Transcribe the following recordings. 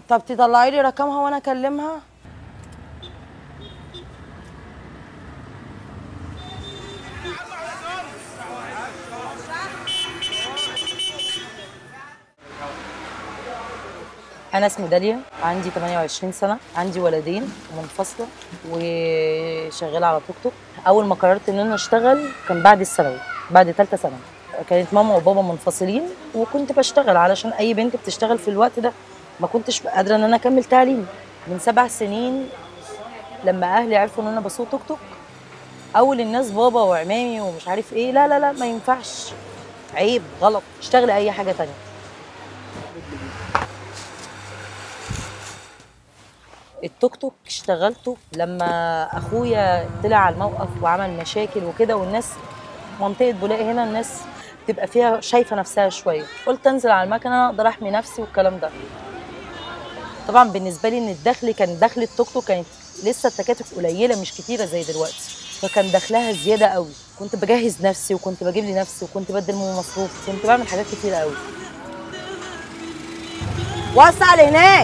طب تطلعي لي رقمها وانا اكلمها انا اسمي داليا عندي 28 سنه عندي ولدين منفصله وشغاله على توك توك اول ما قررت ان انا اشتغل كان بعد الثانوي بعد ثالثه ثانوي كانت ماما وبابا منفصلين وكنت بشتغل علشان اي بنت بتشتغل في الوقت ده ما كنتش قادره ان انا اكمل تعليمي من سبع سنين لما اهلي عرفوا ان انا بسوق توك توك اول الناس بابا وعمامي ومش عارف ايه لا لا لا ما ينفعش عيب غلط اشتغلي اي حاجه تانية التوك توك اشتغلته لما اخويا طلع على الموقف وعمل مشاكل وكده والناس منطقه بولاق هنا الناس تبقى فيها شايفه نفسها شويه قلت انزل على المكنه انا اقدر احمي نفسي والكلام ده طبعا بالنسبه لي ان الدخل كان دخل التوك توك كانت لسه التكاتك قليله مش كتيره زي دلوقتي فكان دخلها زياده قوي كنت بجهز نفسي وكنت بجيب لي نفسي وكنت بدي لماما مصروف كنت بعمل حاجات كتيره قوي وسع لهناك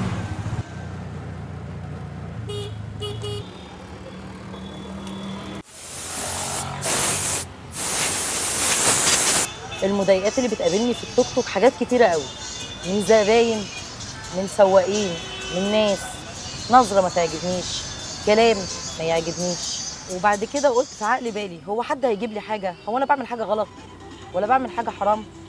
المضايقات اللي بتقابلني في التوك توك حاجات كتيره قوي من زباين من سواقين من ناس نظره ما تعجبنيش كلام ما يعجبنيش وبعد كده قلت في عقلي بالي هو حد هيجيب لي حاجه هو انا بعمل حاجه غلط ولا بعمل حاجه حرام